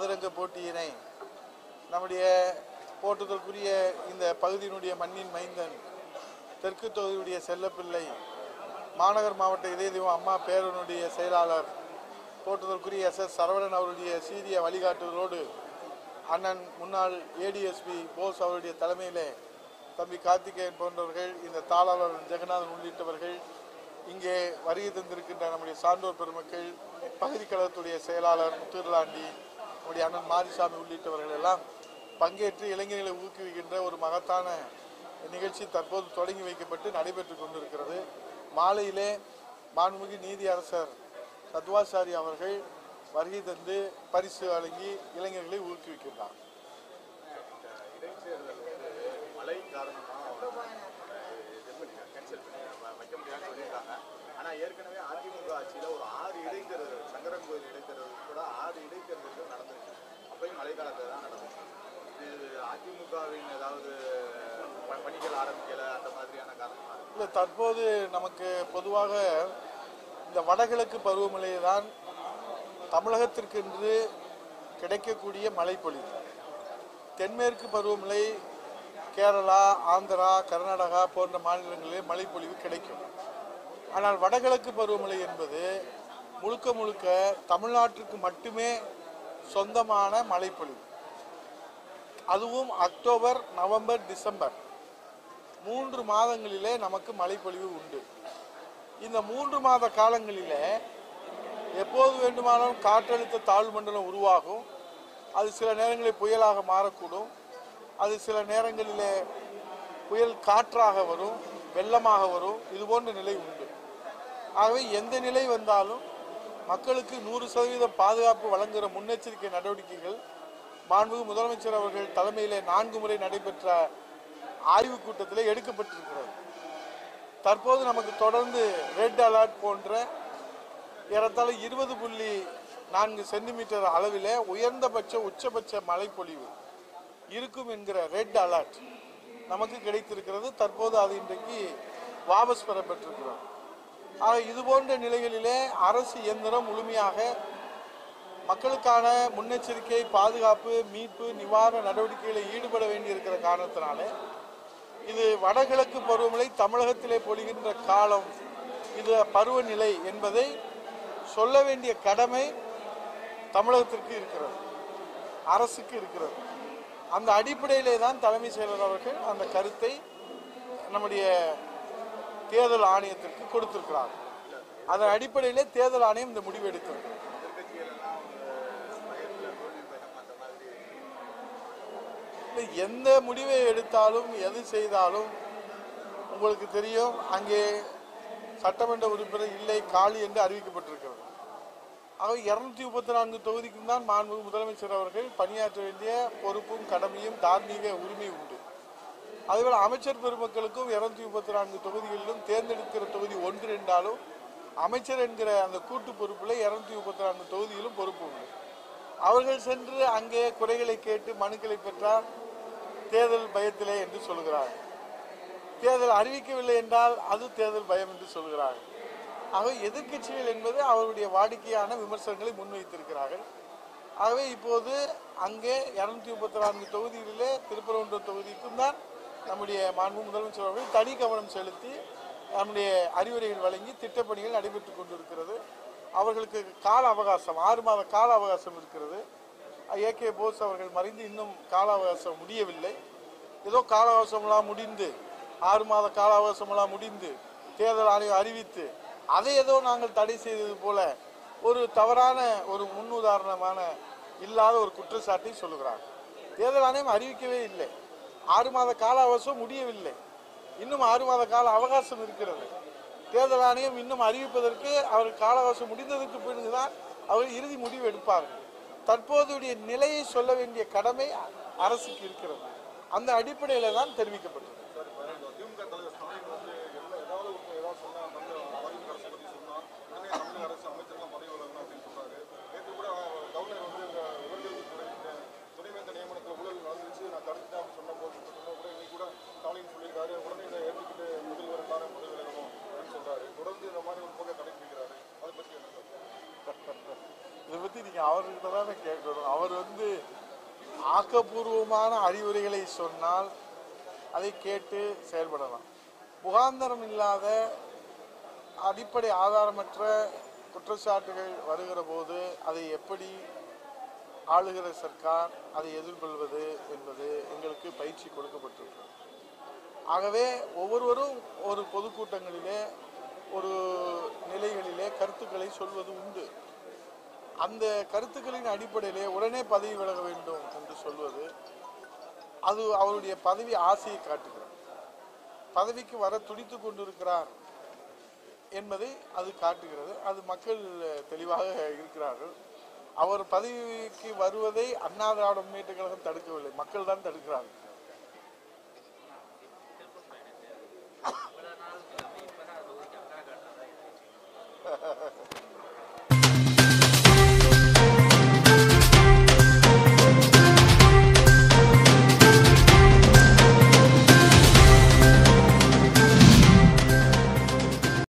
சதுரங்க போட்டியினை நம்முடைய போற்றுதற்குரிய இந்த பகுதியினுடைய மண்ணின் மைந்தன் தெற்கு தொகுதியுடைய செல்லப்பிள்ளை மாநகர் மாவட்ட இதய தெய்வம் அம்மா பேரனுடைய செயலாளர் போற்றுதற்குரிய எஸ் எஸ் சரவணன் அவருடைய சீரிய வழிகாட்டுதலோடு அண்ணன் முன்னாள் ஏடிஎஸ்பி போஸ் அவருடைய தலைமையிலே தம்பி கார்த்திகேயன் போன்றவர்கள் இந்த தாளாளர் ஜெகநாதன் உள்ளிட்டவர்கள் இங்கே வருகை தந்திருக்கின்ற நம்முடைய சான்றோர் பெருமக்கள் பகுதி கழகத்துடைய செயலாளர் முத்துர்லாண்டி நம்முடைய அண்ணன் மாரிசாமி உள்ளிட்டவர்கள் எல்லாம் பங்கேற்று இளைஞர்களை ஊக்குவிக்கின்ற ஒரு மகத்தான நிகழ்ச்சி தற்போது தொடங்கி வைக்கப்பட்டு நடைபெற்று கொண்டிருக்கிறது மாலையிலே மாண்புமிகு நீதி அரசர் சத்வாச்சாரி அவர்கள் வருகை தந்து பரிசு வழங்கி இளைஞர்களை ஊக்குவிக்கின்றார் இடைத்தேர்தல் வந்து மழை காரணமாக இது பண்ணி கேன்சல் பண்ணி வ- வைக்க முடியாதுன்னு சொல்லியிருக்காங்க ஆனால் ஏற்கனவே அதிமுக ஆட்சியில் ஒரு ஆறு இடைத்தேர்தல் சங்கரன் கோயில் இடைத்தேர்தல் கூட ஆறு இடைத்தேர்தல்கள் நடந்துருக்கு அப்பயும் மழை காலத்தில் தான் நடந்துச்சு இது அதிமுகவின் ஏதாவது ப- பணிகள் ஆரம்பிக்கலை அந்த மாதிரியான காரணமாக இருக்கு இல்லை தற்போது நமக்கு பொதுவாக இந்த வடகிழக்கு பருவமழை தான் தமிழகத்திற்கென்று கிடைக்கக்கூடிய மழைப்பொழிவு தென்மேற்கு பருவமழை கேரளா ஆந்திரா கர்நாடகா போன்ற மாநிலங்களிலே மழைப்பொழிவு கிடைக்கும் ஆனால் வடகிழக்கு பருவமழை என்பது முழுக்க முழுக்க தமிழ்நாட்டிற்கு மட்டுமே சொந்தமான மழைப்பொழிவு அதுவும் அக்டோபர் நவம்பர் டிசம்பர் மூன்று மாதங்களிலே நமக்கு மழைப்பொழிவு உண்டு இந்த மூன்று மாத காலங்களிலே எப்போது வேண்டுமானாலும் காற்றழுத்த தாழ்வு மண்டலம் உருவாகும் அது சில நேரங்களில் புயலாக மாறக்கூடும் அது சில நேரங்களிலே புயல் காற்றாக வரும் வெள்ளமாக வரும் இது போன்ற நிலை உண்டு ஆகவே எந்த நிலை வந்தாலும் மக்களுக்கு நூறு சதவீதம் பாதுகாப்பு வழங்குகிற முன்னெச்சரிக்கை நடவடிக்கைகள் மாண்புமிகு முதலமைச்சர் அவர்கள் தலைமையிலே நான்கு முறை நடைபெற்ற ஆய்வுக் கூட்டத்தில் எடுக்கப்பட்டிருக்கிறது தற்போது நமக்கு தொடர்ந்து ரெட் அலர்ட் போன்ற ஏறத்தாழ இருபது புள்ளி நான்கு சென்டிமீட்டர் அளவிலே உயர்ந்தபட்ச உச்சபட்ச மழைப்பொழிவு இருக்கும் என்கிற ரெட் அலர்ட் நமக்கு கிடைத்திருக்கிறது தற்போது அது இன்றைக்கு வாபஸ் பெறப்பட்டிருக்கிறோம் ஆக இது போன்ற நிலைகளிலே அரசு இயந்திரம் முழுமையாக மக்களுக்கான முன்னெச்சரிக்கை பாதுகாப்பு மீட்பு நிவாரண நடவடிக்கைகளில் ஈடுபட வேண்டியிருக்கிற காரணத்தினாலே இது வடகிழக்கு பருவமழை தமிழகத்திலே பொழிகின்ற காலம் இது பருவநிலை என்பதை சொல்ல வேண்டிய கடமை தமிழகத்திற்கு இருக்கிறது அரசுக்கு இருக்கிறது அந்த அடிப்படையிலே தான் தலைமை செயலர் அவர்கள் அந்த கருத்தை நம்முடைய தேர்தல் ஆணையத்திற்கு கொடுத்திருக்கிறார் அதன் அடிப்படையிலே தேர்தல் ஆணையம் இந்த முடிவு எடுத்திருக்கிறது எதிர்கட்சிகள் எல்லாம் ஒரு பயத்தில் தோல்வி பயம் அந்த மாதிரி இல்லை, எந்த முடிவை எடுத்தாலும் எது செய்தாலும் உங்களுக்கு தெரியும் அங்கே சட்டமன்ற உறுப்பினர் இல்லை காலி என்று அறிவிக்கப்பட்டிருக்கிறது ஆக இருநூத்தி முப்பத்தி நான்கு தொகுதிக்கும் தான் மாண்பு முதலமைச்சர் அவர்கள் பணியாற்ற வேண்டிய பொறுப்பும் கடமையும் தார்மீக உரிமை உண்டு அதேபோல் அமைச்சர் பெருமக்களுக்கும் இருநூத்தி முப்பத்தி நான்கு தொகுதிகளிலும் தேர்ந்தெடுக்கிற தொகுதி ஒன்று என்றாலும் அமைச்சர் என்கிற அந்த கூட்டு பொறுப்பில் இருநூத்தி முப்பத்தி நான்கு தொகுதியிலும் பொறுப்பு உண்டு அவர்கள் சென்று அங்கே குறைகளை கேட்டு மனுக்களை பெற்றால் தேர்தல் பயத்திலே என்று சொல்கிறார்கள் தேர்தல் அறிவிக்கவில்லை என்றால் அது தேர்தல் பயம் என்று சொல்கிறார்கள் ஆகவே எதிர்க்கட்சிகள் என்பது அவருடைய வாடிக்கையான விமர்சனங்களை முன்வைத்திருக்கிறார்கள் ஆகவே இப்போது அங்கே இருநூத்தி முப்பத்தி நான்கு தொகுதிகளிலே திருப்பரங்குன்றம் தொகுதிக்கும் தான் நம்முடைய மாண்பு முதலமைச்சர் அவர்கள் தனி கவனம் செலுத்தி நம்முடைய அறிவுரைகள் வழங்கி திட்டப்பணிகள் நடைபெற்றுக் கொண்டிருக்கிறது அவர்களுக்கு கால அவகாசம் ஆறு மாத கால அவகாசம் இருக்கிறது ஏ கே போஸ் அவர்கள் மறைந்து இன்னும் கால அவகாசம் முடியவில்லை ஏதோ கால அவகாசமெல்லாம் முடிந்து ஆறு மாத கால அவகாசமெல்லாம் முடிந்து தேர்தல் ஆணையம் அறிவித்து அதை ஏதோ நாங்கள் தடை செய்தது போல ஒரு தவறான ஒரு முன்னுதாரணமான இல்லாத ஒரு குற்றச்சாட்டை சொல்லுகிறார் தேர்தல் ஆணையம் அறிவிக்கவே இல்லை ஆறு மாத கால அவகாசம் முடியவில்லை இன்னும் ஆறு மாத கால அவகாசம் இருக்கிறது தேர்தல் ஆணையம் இன்னும் அறிவிப்பதற்கு அவர் கால அவகாசம் முடிந்ததற்கு பிறகுதான் அவர் இறுதி முடிவு எடுப்பார்கள் தற்போதைய நிலையை சொல்ல வேண்டிய கடமை அரசுக்கு இருக்கிறது அந்த அடிப்படையில் தான் தெரிவிக்கப்பட்டது சார் இப்போ இந்த திமுக தலைவர் ஸ்டாலின் வந்து எல்லா ஏதாவது ஒன்று ஏதாவது சொன்னா தமிழ் அதிமுக அரசை பற்றி சொன்னா உடனே தமிழக அரசு அமைச்சர்லாம் பதவி விலகணும் அப்படின்னு சொல்றாரு நேற்று கூட கவர்னர் வந்து இந்த உயர்கல்வி துறை இந்த துணைவேந்த நியமனத்தில் ஊழல் நடந்துச்சு நான் தடுத்துட்டேன் அப்படின்னு சொன்ன போது சொன்ன கூட இன்னைக்கு கூட ஸ்டாலின் சொல்லியிருக்காரு உடனே இதை ஏற்றுக்கிட்டு முதல்வர் எல்லாரும் பதவி விலகணும் அப்படின்னு சொல்றாரு தொடர்ந்து இந்த மாதிரி ஒரு போக்கை கடைபிடிக்கிறாரு அதை பற்றி என்ன சார் இதை பற்றி நீங்க நீங்க அவர்கிட்ட தானே கேட்கணும் அவர் வந்து ஆக்கப்பூர்வமான அறிவுரைகளை சொன்னால் அதை கேட்டு செயல்படலாம் முகாந்தரம் இல்லாத அடிப்படை ஆதாரமற்ற குற்றச்சாட்டுகள் வருகிற போது அதை எப்படி ஆளுகிற சர்க்கார் அதை எதிர்கொள்வது என்பது எங்களுக்கு பயிற்சி கொடுக்கப்பட்டிருக்கு ஆகவே ஒவ்வொருவரும் ஒரு பொதுக்கூட்டங்களிலே ஒரு நிலைகளிலே கருத்துக்களை சொல்வது உண்டு அந்த கருத்துக்களின் அடிப்படையிலே உடனே பதவி விலக வேண்டும் என்று சொல்வது அது அவருடைய பதவி ஆசையை காட்டுகிறது பதவிக்கு வர துடித்து கொண்டிருக்கிறார் என்பதை அது காட்டுகிறது அது மக்கள் தெளிவாக இருக்கிறார்கள் அவர் பதவிக்கு வருவதை அண்ணா திராவிட முன்னேற்ற கழகம் தடுக்கவில்லை மக்கள் தான் தடுக்கிறார்கள்